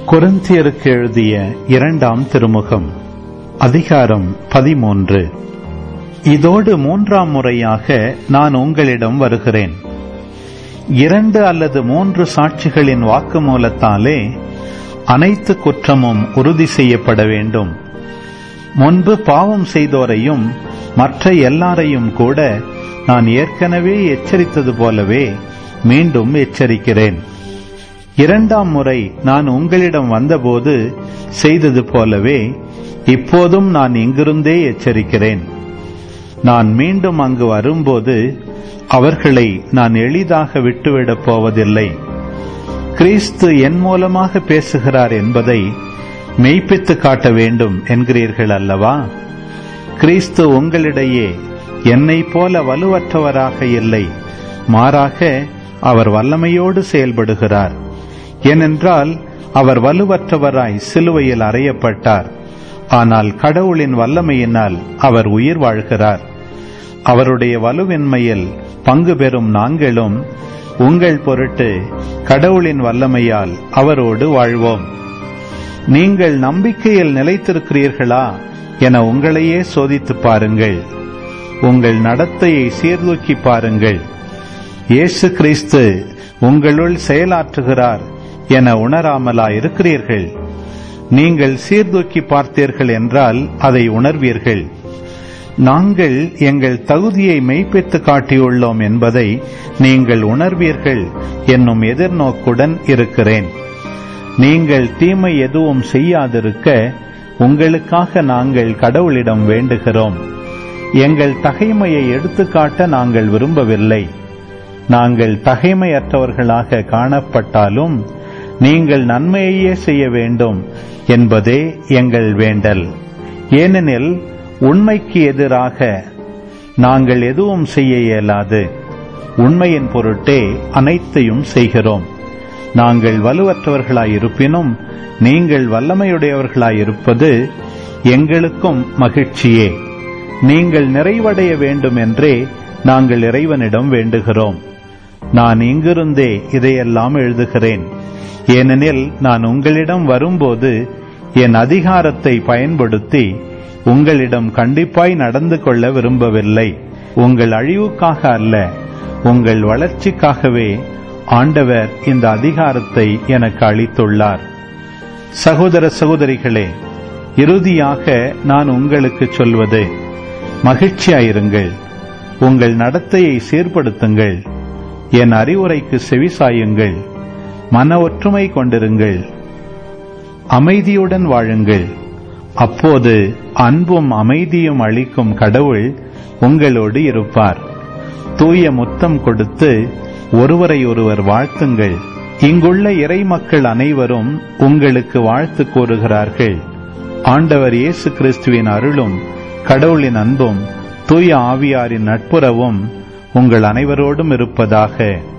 கொரிந்தியருக்கு எழுதிய இரண்டாம் திருமுகம் அதிகாரம் பதிமூன்று இதோடு மூன்றாம் முறையாக நான் உங்களிடம் வருகிறேன் இரண்டு அல்லது மூன்று சாட்சிகளின் வாக்குமூலத்தாலே அனைத்து குற்றமும் உறுதி செய்யப்பட வேண்டும் முன்பு பாவம் செய்தோரையும் மற்ற எல்லாரையும் கூட நான் ஏற்கனவே எச்சரித்தது போலவே மீண்டும் எச்சரிக்கிறேன் இரண்டாம் முறை நான் உங்களிடம் வந்தபோது செய்தது போலவே இப்போதும் நான் இங்கிருந்தே எச்சரிக்கிறேன் நான் மீண்டும் அங்கு வரும்போது அவர்களை நான் எளிதாக விட்டுவிடப் போவதில்லை கிறிஸ்து என் மூலமாக பேசுகிறார் என்பதை மெய்ப்பித்து காட்ட வேண்டும் என்கிறீர்கள் அல்லவா கிறிஸ்து உங்களிடையே என்னை போல வலுவற்றவராக இல்லை மாறாக அவர் வல்லமையோடு செயல்படுகிறார் ஏனென்றால் அவர் வலுவற்றவராய் சிலுவையில் அறையப்பட்டார் ஆனால் கடவுளின் வல்லமையினால் அவர் உயிர் வாழ்கிறார் அவருடைய வலுவின்மையில் பங்கு பெறும் நாங்களும் உங்கள் பொருட்டு கடவுளின் வல்லமையால் அவரோடு வாழ்வோம் நீங்கள் நம்பிக்கையில் நிலைத்திருக்கிறீர்களா என உங்களையே சோதித்து பாருங்கள் உங்கள் நடத்தையை சீர்தூக்கி பாருங்கள் இயேசு கிறிஸ்து உங்களுள் செயலாற்றுகிறார் என உணராமலா இருக்கிறீர்கள் நீங்கள் சீர்தூக்கி பார்த்தீர்கள் என்றால் அதை உணர்வீர்கள் நாங்கள் எங்கள் தகுதியை மெய்ப்பித்து காட்டியுள்ளோம் என்பதை நீங்கள் உணர்வீர்கள் என்னும் எதிர்நோக்குடன் இருக்கிறேன் நீங்கள் தீமை எதுவும் செய்யாதிருக்க உங்களுக்காக நாங்கள் கடவுளிடம் வேண்டுகிறோம் எங்கள் தகைமையை எடுத்துக்காட்ட நாங்கள் விரும்பவில்லை நாங்கள் தகைமையற்றவர்களாக காணப்பட்டாலும் நீங்கள் நன்மையையே செய்ய வேண்டும் என்பதே எங்கள் வேண்டல் ஏனெனில் உண்மைக்கு எதிராக நாங்கள் எதுவும் செய்ய இயலாது உண்மையின் பொருட்டே அனைத்தையும் செய்கிறோம் நாங்கள் வலுவற்றவர்களாயிருப்பினும் நீங்கள் வல்லமையுடையவர்களாயிருப்பது எங்களுக்கும் மகிழ்ச்சியே நீங்கள் நிறைவடைய வேண்டும் என்றே நாங்கள் இறைவனிடம் வேண்டுகிறோம் நான் இங்கிருந்தே இதையெல்லாம் எழுதுகிறேன் ஏனெனில் நான் உங்களிடம் வரும்போது என் அதிகாரத்தை பயன்படுத்தி உங்களிடம் கண்டிப்பாய் நடந்து கொள்ள விரும்பவில்லை உங்கள் அழிவுக்காக அல்ல உங்கள் வளர்ச்சிக்காகவே ஆண்டவர் இந்த அதிகாரத்தை எனக்கு அளித்துள்ளார் சகோதர சகோதரிகளே இறுதியாக நான் உங்களுக்கு சொல்வது மகிழ்ச்சியாயிருங்கள் உங்கள் நடத்தையை சீர்படுத்துங்கள் என் அறிவுரைக்கு செவிசாயுங்கள் மன ஒற்றுமை கொண்டிருங்கள் அமைதியுடன் வாழுங்கள் அப்போது அன்பும் அமைதியும் அளிக்கும் கடவுள் உங்களோடு இருப்பார் தூய முத்தம் கொடுத்து ஒருவரை ஒருவர் வாழ்த்துங்கள் இங்குள்ள இறை மக்கள் அனைவரும் உங்களுக்கு வாழ்த்து கூறுகிறார்கள் ஆண்டவர் இயேசு கிறிஸ்துவின் அருளும் கடவுளின் அன்பும் தூய ஆவியாரின் நட்புறவும் உங்கள் அனைவரோடும் இருப்பதாக